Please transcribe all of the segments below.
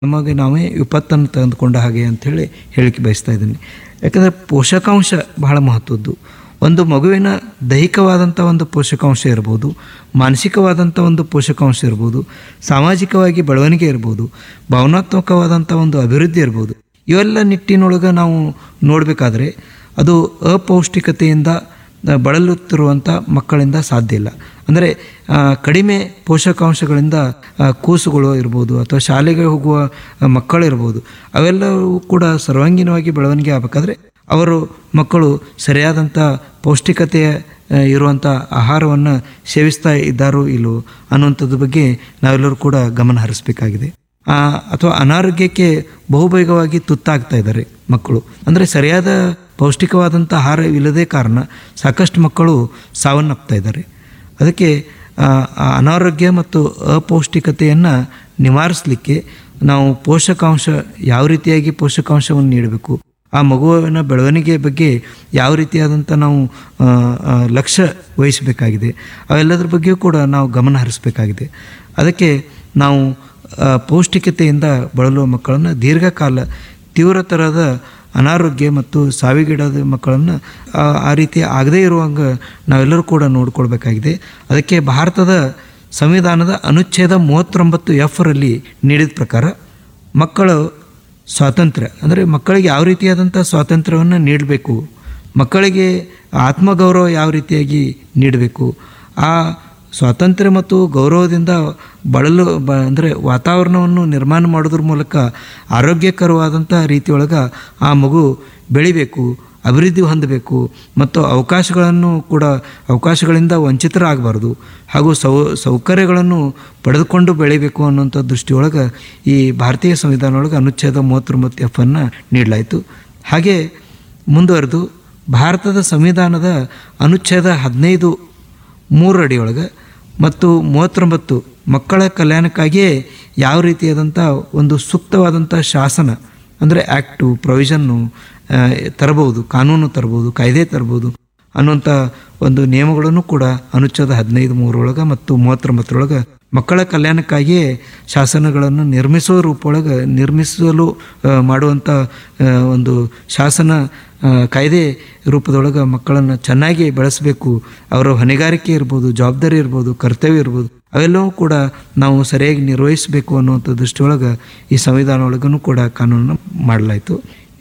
ನಮಗೆ ನಾವೇ ವಿಪತ್ತನ್ನು ತೆಗೆದುಕೊಂಡ ಹಾಗೆ ಅಂಥೇಳಿ ಹೇಳಿಕೆ ಬಯಸ್ತಾ ಇದ್ದೀನಿ ಯಾಕಂದರೆ ಪೋಷಕಾಂಶ ಬಹಳ ಮಹತ್ವದ್ದು ಒಂದು ಮಗುವಿನ ದೈಹಿಕವಾದಂಥ ಒಂದು ಪೋಷಕಾಂಶ ಇರ್ಬೋದು ಮಾನಸಿಕವಾದಂಥ ಒಂದು ಪೋಷಕಾಂಶ ಇರ್ಬೋದು ಸಾಮಾಜಿಕವಾಗಿ ಬೆಳವಣಿಗೆ ಇರ್ಬೋದು ಭಾವನಾತ್ಮಕವಾದಂಥ ಒಂದು ಅಭಿವೃದ್ಧಿ ಇರ್ಬೋದು ಇವೆಲ್ಲ ನಿಟ್ಟಿನೊಳಗೆ ನಾವು ನೋಡಬೇಕಾದ್ರೆ ಅದು ಅಪೌಷ್ಟಿಕತೆಯಿಂದ ಬಳಲುತ್ತಿರುವಂಥ ಮಕ್ಕಳಿಂದ ಸಾಧ್ಯ ಇಲ್ಲ ಅಂದರೆ ಆ, ಕಡಿಮೆ ಪೋಷಕಾಂಶಗಳಿಂದ ಆ, ಕೂಸುಗಳು ಇರ್ಬೋದು ಅಥವಾ ಶಾಲೆಗೆ ಹೋಗುವ ಆ, ಮಕ್ಕಳಿರ್ಬೋದು ಅವೆಲ್ಲವೂ ಕೂಡ ಸರ್ವಾಂಗೀಣವಾಗಿ ಬೆಳವಣಿಗೆ ಆಗಬೇಕಾದ್ರೆ ಅವರು ಮಕ್ಕಳು ಸರಿಯಾದಂಥ ಪೌಷ್ಟಿಕತೆಯ ಆ, ಇರುವಂಥ ಆಹಾರವನ್ನು ಸೇವಿಸ್ತಾ ಇದ್ದಾರೋ ಇಲ್ಲವೋ ಅನ್ನುವಂಥದ್ರ ಬಗ್ಗೆ ನಾವೆಲ್ಲರೂ ಕೂಡ ಗಮನ ಹರಿಸಬೇಕಾಗಿದೆ ಆ, ಅಥವಾ ಅನಾರೋಗ್ಯಕ್ಕೆ ಬಹುಬೇಗವಾಗಿ ತುತ್ತಾಗ್ತಾ ಇದ್ದಾರೆ ಮಕ್ಕಳು ಅಂದರೆ ಸರಿಯಾದ ಪೌಷ್ಟಿಕವಾದಂಥ ಆಹಾರವಿಲ್ಲದೇ ಕಾರಣ ಸಾಕಷ್ಟು ಮಕ್ಕಳು ಸಾವನ್ನಪ್ತಾ ಇದ್ದಾರೆ ಅದಕ್ಕೆ ಆ, ಆ ಅನಾರೋಗ್ಯ ಮತ್ತು ಅಪೌಷ್ಟಿಕತೆಯನ್ನು ನಿವಾರಿಸಲಿಕ್ಕೆ ನಾವು ಪೋಷಕಾಂಶ ಯಾವ ರೀತಿಯಾಗಿ ಪೋಷಕಾಂಶವನ್ನು ನೀಡಬೇಕು ಆ ಮಗುವಿನ ಬೆಳವಣಿಗೆ ಬಗ್ಗೆ ಯಾವ ರೀತಿಯಾದಂಥ ನಾವು ಆ, ಆ, ಲಕ್ಷ್ಯ ವಹಿಸಬೇಕಾಗಿದೆ ಅವೆಲ್ಲದರ ಬಗ್ಗೆಯೂ ಕೂಡ ನಾವು ಗಮನ ಹರಿಸಬೇಕಾಗಿದೆ ಅದಕ್ಕೆ ನಾವು ಆ, ಪೌಷ್ಟಿಕತೆಯಿಂದ ಬಳಲುವ ಮಕ್ಕಳನ್ನು ದೀರ್ಘಕಾಲ ತೀವ್ರತರದ ಅನಾರೋಗ್ಯ ಮತ್ತು ಸಾವಿಗೀಡಾದ ಮಕ್ಕಳನ್ನು ಆ ಆ ರೀತಿ ಆಗದೇ ಇರುವಂಗೆ ನಾವೆಲ್ಲರೂ ಕೂಡ ನೋಡಿಕೊಳ್ಬೇಕಾಗಿದೆ ಅದಕ್ಕೆ ಭಾರತದ ಸಂವಿಧಾನದ ಅನುಚ್ಛೇದ ಮೂವತ್ತೊಂಬತ್ತು ಎಫ್ರಲ್ಲಿ ನೀಡಿದ ಪ್ರಕಾರ ಮಕ್ಕಳು ಸ್ವಾತಂತ್ರ್ಯ ಅಂದರೆ ಮಕ್ಕಳಿಗೆ ಯಾವ ರೀತಿಯಾದಂಥ ಸ್ವಾತಂತ್ರ್ಯವನ್ನು ನೀಡಬೇಕು ಮಕ್ಕಳಿಗೆ ಆತ್ಮಗೌರವ ಯಾವ ರೀತಿಯಾಗಿ ನೀಡಬೇಕು ಆ ಸ್ವಾತಂತ್ರ್ಯ ಮತ್ತು ಗೌರವದಿಂದ ಬಳಲು ಬ ಅಂದರೆ ವಾತಾವರಣವನ್ನು ನಿರ್ಮಾಣ ಮಾಡೋದ್ರ ಮೂಲಕ ಆರೋಗ್ಯಕರವಾದಂಥ ರೀತಿಯೊಳಗೆ ಆ ಮಗು ಬೆಳಿಬೇಕು ಅಭಿವೃದ್ಧಿ ಹೊಂದಬೇಕು ಮತ್ತು ಅವಕಾಶಗಳನ್ನು ಕೂಡ ಅವಕಾಶಗಳಿಂದ ವಂಚಿತರಾಗಬಾರ್ದು ಹಾಗೂ ಸೌ ಸೌಕರ್ಯಗಳನ್ನು ಪಡೆದುಕೊಂಡು ಬೆಳಿಬೇಕು ಅನ್ನುವಂಥ ದೃಷ್ಟಿಯೊಳಗೆ ಈ ಭಾರತೀಯ ಸಂವಿಧಾನ ಒಳಗೆ ಅನುಚ್ಛೇದ ಮೂವತ್ತೊಂಬತ್ತು ಎಫ್ ಅನ್ನು ನೀಡಲಾಯಿತು ಹಾಗೆ ಮುಂದುವರೆದು ಭಾರತದ ಸಂವಿಧಾನದ ಅನುಚ್ಛೇದ ಹದಿನೈದು ಮೂರು ಅಡಿಯೊಳಗೆ ಮತ್ತು ಮೂವತ್ತೊಂಬತ್ತು ಮಕ್ಕಳ ಕಲ್ಯಾಣಕ್ಕಾಗಿಯೇ ಯಾವ ರೀತಿಯಾದಂಥ ಒಂದು ಸೂಕ್ತವಾದಂಥ ಶಾಸನ ಅಂದರೆ ಆ್ಯಕ್ಟು ಪ್ರೊವಿಷನ್ನು ಆ, ತರಬಹುದು ಕಾನೂನು ತರಬಹುದು ಕಾಯ್ದೆ ತರಬಹುದು ಅನ್ನುವಂಥ ಒಂದು ನಿಯಮಗಳನ್ನು ಕೂಡ ಅನುಚ್ಛೇದ ಹದಿನೈದು ಮೂರರೊಳಗೆ ಮತ್ತು ಮೂವತ್ತೊಂಬತ್ತರೊಳಗೆ ಮಕ್ಕಳ ಕಲ್ಯಾಣಕ್ಕಾಗಿಯೇ ಶಾಸನಗಳನ್ನು ನಿರ್ಮಿಸುವ ರೂಪೊಳಗೆ ನಿರ್ಮಿಸಲು ಆ, ಮಾಡುವಂಥ ಆ, ಒಂದು ಶಾಸನ ಆ, ಕಾಯ್ದೆ ರೂಪದೊಳಗೆ ಮಕ್ಕಳನ್ನು ಚೆನ್ನಾಗಿ ಬೆಳೆಸಬೇಕು ಅವರ ಹೊಣೆಗಾರಿಕೆ ಇರ್ಬೋದು ಜವಾಬ್ದಾರಿ ಇರ್ಬೋದು ಕರ್ತವ್ಯ ಇರ್ಬೋದು ಅವೆಲ್ಲವೂ ಕೂಡ ನಾವು ಸರಿಯಾಗಿ ನಿರ್ವಹಿಸಬೇಕು ಅನ್ನುವಂಥ ದೃಷ್ಟಿಯೊಳಗೆ ಈ ಸಂವಿಧಾನ ಒಳಗೂ ಕೂಡ ಕಾನೂನನ್ನು ಮಾಡಲಾಯಿತು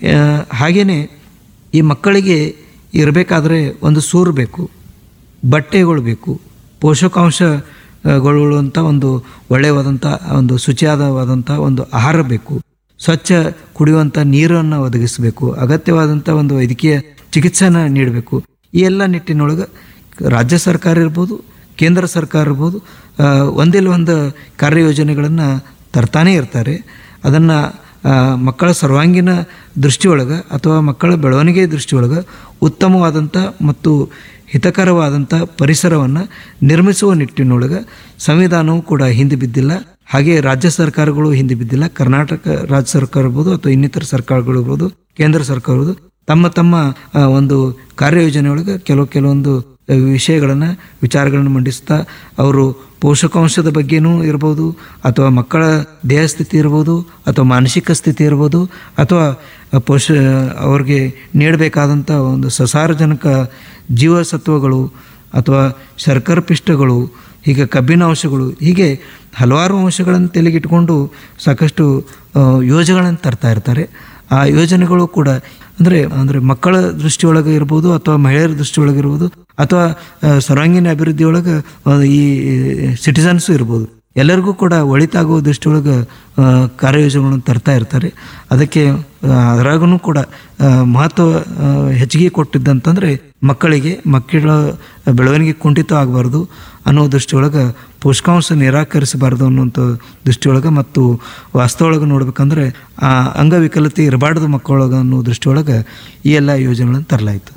ಹಾಗೆಯೇ ಈ ಮಕ್ಕಳಿಗೆ ಇರಬೇಕಾದ್ರೆ ಒಂದು ಸೂರು ಬೇಕು ಬಟ್ಟೆಗಳು ಬೇಕು ಪೋಷಕಾಂಶಗಳುಳ್ಳಂಥ ಒಂದು ಒಳ್ಳೆಯವಾದಂಥ ಒಂದು ಶುಚಿಯಾದವಾದಂಥ ಒಂದು ಆಹಾರ ಬೇಕು ಸ್ವಚ್ಛ ಕುಡಿಯುವಂಥ ನೀರನ್ನು ಒದಗಿಸಬೇಕು ಅಗತ್ಯವಾದಂಥ ಒಂದು ವೈದ್ಯಕೀಯ ಚಿಕಿತ್ಸೆನ ನೀಡಬೇಕು ಈ ಎಲ್ಲ ನಿಟ್ಟಿನೊಳಗೆ ರಾಜ್ಯ ಸರ್ಕಾರ ಇರ್ಬೋದು ಕೇಂದ್ರ ಸರ್ಕಾರ ಇರ್ಬೋದು ಆ, ಒಂದಿಲ್ಲ ಒಂದು ಕಾರ್ಯಯೋಜನೆಗಳನ್ನು ತರ್ತಾನೇ ಇರ್ತಾರೆ ಅದನ್ನು ಮಕ್ಕಳ ಸರ್ವಾಂಗೀಣ ದೃಷ್ಟಿಯೊಳಗೆ ಅಥವಾ ಮಕ್ಕಳ ಬೆಳವಣಿಗೆ ದೃಷ್ಟಿಯೊಳಗೆ ಉತ್ತಮವಾದಂಥ ಮತ್ತು ಹಿತಕರವಾದಂಥ ಪರಿಸರವನ್ನು ನಿರ್ಮಿಸುವ ನಿಟ್ಟಿನೊಳಗೆ ಸಂವಿಧಾನವೂ ಕೂಡ ಹಿಂದೆ ಬಿದ್ದಿಲ್ಲ ಹಾಗೆ ರಾಜ್ಯ ಸರ್ಕಾರಗಳು ಹಿಂದೆ ಬಿದ್ದಿಲ್ಲ ಕರ್ನಾಟಕ ರಾಜ್ಯ ಸರ್ಕಾರ ಇರ್ಬೋದು ಅಥವಾ ಇನ್ನಿತರ ಸರ್ಕಾರಗಳು ಇರ್ಬೋದು ಕೇಂದ್ರ ಸರ್ಕಾರ ಇರ್ಬೋದು ತಮ್ಮ ತಮ್ಮ ಆ, ಒಂದು ಕಾರ್ಯಯೋಜನೆಯೊಳಗೆ ಕೆಲವು ಕೆಲವೊಂದು ವಿಷಯಗಳನ್ನು ವಿಚಾರಗಳನ್ನು ಮಂಡಿಸ್ತಾ ಅವರು ಪೋಷಕಾಂಶದ ಬಗ್ಗೆನೂ ಇರ್ಬೋದು ಅಥವಾ ಮಕ್ಕಳ ದೇಹ ಸ್ಥಿತಿ ಇರ್ಬೋದು ಅಥವಾ ಮಾನಸಿಕ ಸ್ಥಿತಿ ಇರ್ಬೋದು ಅಥವಾ ಪೋಷ ಅವ್ರಿಗೆ ನೀಡಬೇಕಾದಂಥ ಒಂದು ಸಸಾರಜನಕ ಜೀವಸತ್ವಗಳು ಅಥವಾ ಶರ್ಕರ ಪಿಷ್ಟಗಳು ಹೀಗೆ ಕಬ್ಬಿನ ಅಂಶಗಳು ಹೀಗೆ ಹಲವಾರು ಅಂಶಗಳನ್ನು ತಲೆಗಿಟ್ಕೊಂಡು ಸಾಕಷ್ಟು ಆ, ಯೋಜನೆಗಳನ್ನು ತರ್ತಾ ಇರ್ತಾರೆ ಆ ಯೋಜನೆಗಳು ಕೂಡ ಅಂದರೆ ಅಂದರೆ ಮಕ್ಕಳ ದೃಷ್ಟಿಯೊಳಗೆ ಇರ್ಬೋದು ಅಥವಾ ಮಹಿಳೆಯರ ದೃಷ್ಟಿಯೊಳಗೆ ಇರ್ಬೋದು ಅಥವಾ ಆ, ಸರ್ವಾಂಗೀಣ ಅಭಿವೃದ್ಧಿಯೊಳಗೆ ಆ, ಈ ಸಿಟಿಸನ್ಸು ಇರ್ಬೋದು ಎಲ್ಲರಿಗೂ ಕೂಡ ಒಳಿತಾಗುವ ದೃಷ್ಟಿಯೊಳಗೆ ಆ, ಕಾರ್ಯಯೋಜನೆಗಳನ್ನು ತರ್ತಾ ಇರ್ತಾರೆ ಅದಕ್ಕೆ ಅದರಾಗೂ ಕೂಡ ಆ, ಮಹತ್ವ ಆ, ಹೆಚ್ಚಿಗೆ ಕೊಟ್ಟಿದ್ದಂತಂದರೆ ಮಕ್ಕಳಿಗೆ ಮಕ್ಕಳ ಬೆಳವಣಿಗೆ ಕುಂಠಿತ ಆಗಬಾರ್ದು ಅನ್ನೋ ದೃಷ್ಟಿಯೊಳಗೆ ಪೋಷಕಾಂಶ ನಿರಾಕರಿಸಬಾರ್ದು ಅನ್ನುವಂಥ ದೃಷ್ಟಿಯೊಳಗೆ ಮತ್ತು ವಾಸ್ತವೊಳಗೆ ನೋಡ್ಬೇಕಂದ್ರೆ ಆ ಅಂಗವಿಕಲತೆ ಇರಬಾರ್ದು ಮಕ್ಕಳೊಳಗೆ ಅನ್ನೋ ದೃಷ್ಟಿಯೊಳಗೆ ಈ ಎಲ್ಲ ಯೋಜನೆಗಳನ್ನು ತರಲಾಯಿತು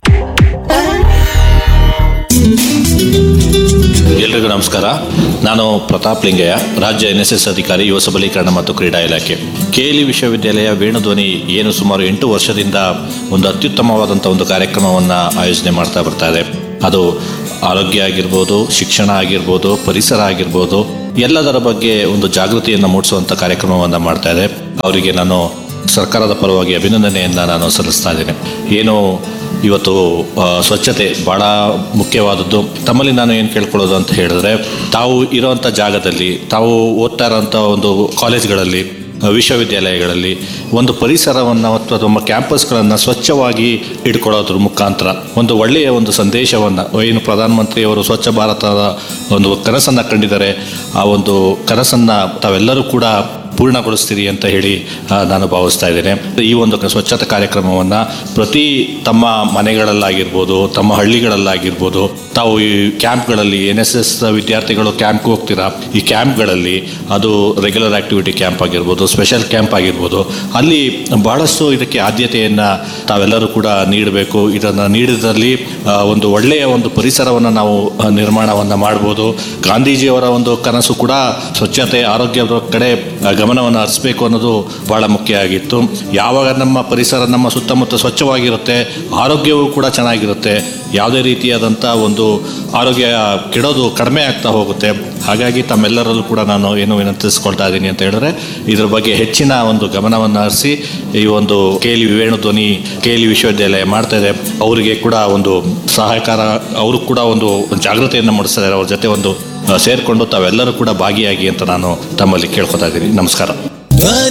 ಎಲ್ರಿಗೂ ನಮಸ್ಕಾರ ನಾನು ಪ್ರತಾಪ್ ಲಿಂಗಯ್ಯ ರಾಜ್ಯ ಎನ್ ಎಸ್ ಎಸ್ ಅಧಿಕಾರಿ ಯುವ ಸಬಲೀಕರಣ ಮತ್ತು ಕ್ರೀಡಾ ಇಲಾಖೆ ಕೆಎಲ್ಇ ವಿಶ್ವವಿದ್ಯಾಲಯ ವೇಣುಧ್ವನಿ ಏನು ಸುಮಾರು ಎಂಟು ವರ್ಷದಿಂದ ಒಂದು ಅತ್ಯುತ್ತಮವಾದಂಥ ಒಂದು ಕಾರ್ಯಕ್ರಮವನ್ನು ಆಯೋಜನೆ ಮಾಡ್ತಾ ಬರ್ತಾ ಇದೆ ಅದು ಆರೋಗ್ಯ ಆಗಿರ್ಬೋದು ಶಿಕ್ಷಣ ಆಗಿರ್ಬೋದು ಪರಿಸರ ಆಗಿರ್ಬೋದು ಎಲ್ಲದರ ಬಗ್ಗೆ ಒಂದು ಜಾಗೃತಿಯನ್ನು ಮೂಡಿಸುವಂಥ ಕಾರ್ಯಕ್ರಮವನ್ನು ಮಾಡ್ತಾ ಇದೆ ಅವರಿಗೆ ನಾನು ಸರ್ಕಾರದ ಪರವಾಗಿ ಅಭಿನಂದನೆಯನ್ನು ನಾನು ಸಲ್ಲಿಸ್ತಾ ಇದ್ದೇನೆ ಏನು ಇವತ್ತು ಆ, ಸ್ವಚ್ಛತೆ ಭಾಳ ಮುಖ್ಯವಾದದ್ದು ತಮ್ಮಲ್ಲಿ ನಾನು ಏನು ಕೇಳ್ಕೊಳ್ಳೋದು ಅಂತ ಹೇಳಿದ್ರೆ ತಾವು ಇರೋವಂಥ ಜಾಗದಲ್ಲಿ ತಾವು ಓದ್ತಾ ಇರೋಂಥ ಒಂದು ಕಾಲೇಜ್ಗಳಲ್ಲಿ ಆ, ವಿಶ್ವವಿದ್ಯಾಲಯಗಳಲ್ಲಿ ಒಂದು ಪರಿಸರವನ್ನು ಅಥವಾ ನಮ್ಮ ಕ್ಯಾಂಪಸ್ಗಳನ್ನು ಸ್ವಚ್ಛವಾಗಿ ಇಟ್ಕೊಳ್ಳೋದ್ರ ಮುಖಾಂತರ ಒಂದು ಒಳ್ಳೆಯ ಒಂದು ಸಂದೇಶವನ್ನು ಏನು ಪ್ರಧಾನಮಂತ್ರಿಯವರು ಸ್ವಚ್ಛ ಭಾರತದ ಒಂದು ಕನಸನ್ನು ಕಂಡಿದ್ದಾರೆ ಆ ಒಂದು ಕನಸನ್ನು ತಾವೆಲ್ಲರೂ ಕೂಡ ಪೂರ್ಣಗೊಳಿಸ್ತೀರಿ ಅಂತ ಹೇಳಿ ಆ, ನಾನು ಭಾವಿಸ್ತಾ ಇದ್ದೇನೆ ಈ ಒಂದು ಸ್ವಚ್ಛತಾ ಕಾರ್ಯಕ್ರಮವನ್ನು ಪ್ರತಿ ತಮ್ಮ ಮನೆಗಳಲ್ಲಾಗಿರ್ಬೋದು ತಮ್ಮ ಹಳ್ಳಿಗಳಲ್ಲಾಗಿರ್ಬೋದು ತಾವು ಈ ಕ್ಯಾಂಪ್ಗಳಲ್ಲಿ ಎನ್ ಎಸ್ ಎಸ್ ವಿದ್ಯಾರ್ಥಿಗಳು ಕ್ಯಾಂಪ್ಗೆ ಹೋಗ್ತೀರಾ ಈ ಕ್ಯಾಂಪ್ಗಳಲ್ಲಿ ಅದು ರೆಗ್ಯುಲರ್ ಆಕ್ಟಿವಿಟಿ ಕ್ಯಾಂಪ್ ಆಗಿರ್ಬೋದು ಸ್ಪೆಷಲ್ ಕ್ಯಾಂಪ್ ಆಗಿರ್ಬೋದು ಅಲ್ಲಿ ಬಹಳಷ್ಟು ಇದಕ್ಕೆ ಆದ್ಯತೆಯನ್ನು ತಾವೆಲ್ಲರೂ ಕೂಡ ನೀಡಬೇಕು ಇದನ್ನು ನೀಡಿದಲ್ಲಿ ಆ, ಒಂದು ಒಳ್ಳೆಯ ಒಂದು ಪರಿಸರವನ್ನು ನಾವು ಆ, ನಿರ್ಮಾಣವನ್ನು ಮಾಡ್ಬೋದು ಗಾಂಧೀಜಿಯವರ ಒಂದು ಕನಸು ಕೂಡ ಸ್ವಚ್ಛತೆ ಆರೋಗ್ಯದ ಕಡೆ ಆ, ಗಮನವನ್ನು ಹರಿಸಬೇಕು ಅನ್ನೋದು ಬಹಳ ಮುಖ್ಯ ಆಗಿತ್ತು ಯಾವಾಗ ನಮ್ಮ ಪರಿಸರ ನಮ್ಮ ಸುತ್ತಮುತ್ತ ಸ್ವಚ್ಛವಾಗಿರುತ್ತೆ ಆರೋಗ್ಯವೂ ಕೂಡ ಚೆನ್ನಾಗಿರುತ್ತೆ ಯಾವುದೇ ರೀತಿಯಾದಂಥ ಒಂದು ಆರೋಗ್ಯ ಕೆಡೋದು ಕಡಿಮೆ ಆಗ್ತಾ ಹೋಗುತ್ತೆ ಹಾಗಾಗಿ ತಮ್ಮೆಲ್ಲರಲ್ಲೂ ಕೂಡ ನಾನು ಏನು ವಿನಂತಿಸ್ಕೊಳ್ತಾ ಇದ್ದೀನಿ ಅಂತ ಹೇಳಿದ್ರೆ ಇದ್ರ ಬಗ್ಗೆ ಹೆಚ್ಚಿನ ಒಂದು ಗಮನವನ್ನು ಹರಿಸಿ ಈ ಒಂದು ಕೇಲಿ ವೇಣುಧ್ವನಿ ಕೇಲಿ ವಿಶ್ವವಿದ್ಯಾಲಯ ಮಾಡ್ತಾ ಇದೆ ಅವರಿಗೆ ಕೂಡ ಒಂದು ಸಹಕಾರ ಅವರು ಕೂಡ ಒಂದು ಜಾಗೃತಿಯನ್ನು ಮೂಡಿಸ್ತಾ ಇದ್ದಾರೆ ಅವ್ರ ಜೊತೆ ಒಂದು ಆ, ಸೇರ್ಕೊಂಡು ತಾವೆಲ್ಲರೂ ಕೂಡ ಭಾಗಿಯಾಗಿ ಅಂತ ನಾನು ತಮ್ಮಲ್ಲಿ ಕೇಳ್ಕೊತಾ ಇದ್ದೀನಿ ನಮಸ್ಕಾರ ಧ್ವನಿ